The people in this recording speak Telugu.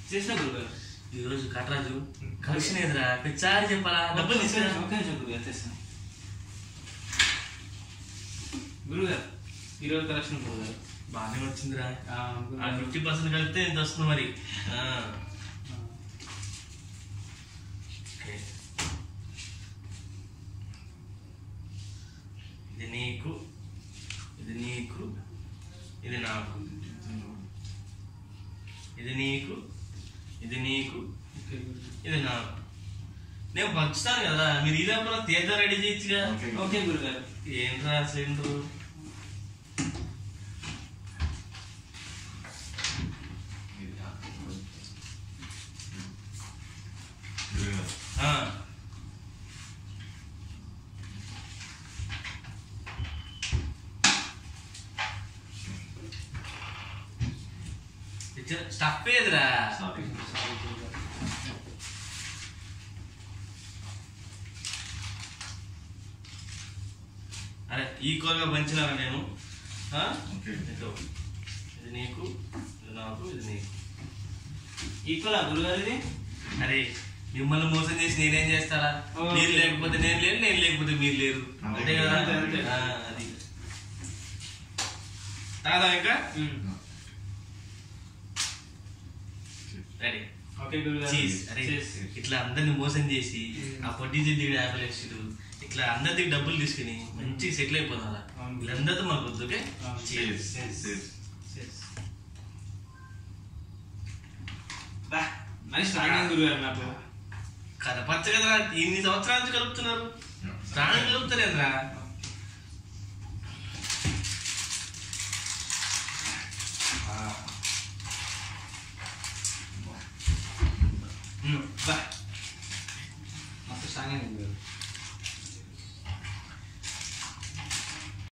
చేసిన గురుగారు ఈరోజు కటరాజు కలెక్షన్ ఎదురా పిచ్చారి చెప్పాలా డబ్బులు తీసుకురా ఒక్క నిమిషం గురుగారు చేస్తాను గురుగారు ఈరోజు కలెక్షన్ గురుగారు బాగానే వచ్చిందిరా ఆ, ఆ గురుగారు. ఫిఫ్టీ పర్సెంట్ కలిపితే ఇంత వస్తుంది మరి ఆ, ఆ, ఓకే. ఇది నీకు ఇది నీకు ఇది నాకు ఇది నీకు ఇది నీకు ఓకే గురుగారు. ఇది నాకు నేను పంచుతాను కదా మీరు ఈ లోపల తీర్థం రెడీ చేయొచ్చుగా ఓకే గురుగారు ఏం రాసిండ్రు ఆ. ఇచ్చ- స్టఫ్ ఏదిరా సారీ గురుగారు. అరే ఈక్వల్ గా పంచినారా నేను ఆ? ఓకే. ఇదో. ఇది నీకు ఇది నాకు ఇది నీకు ఈక్వలా గురుగారు ఇది అరే మిమ్మల్ని మోసం చేసి నేనేం చేస్తారా ఓకే. మీరు లేకపోతే నేను లేరు నేను లేకపోతే మీరు లేరు అంతే అంతే కదా అంతే, అంతే. ఆ, అది తాదా ఇంకా ఉమ్. రెడీ ఓకే గురుగారు చీజ్ అరే చీజ్. ఇట్లా అందరిని మోసం చేసి ఆ పొట్టి జిడ్డి యాభై లక్షలు ఇట్లా అందరికి డబ్బులు తీసుకుని మంచిగా సెటిల్ అయిపోతారా అవును. వీళ్ళందరితో మనకు వద్దు ఓకే అవును. Cheese cheese. బా నైస్ స్టార్టింగ్ గురుగారు నాకు కనపచ్చ కదా ఇన్ని సంవత్సరాల నుంచి కలుపుతున్నారు స్నానం కలుపుతారేంద్రా బా మస్తు స్ట్రాంగ్ అయింది గురుగారు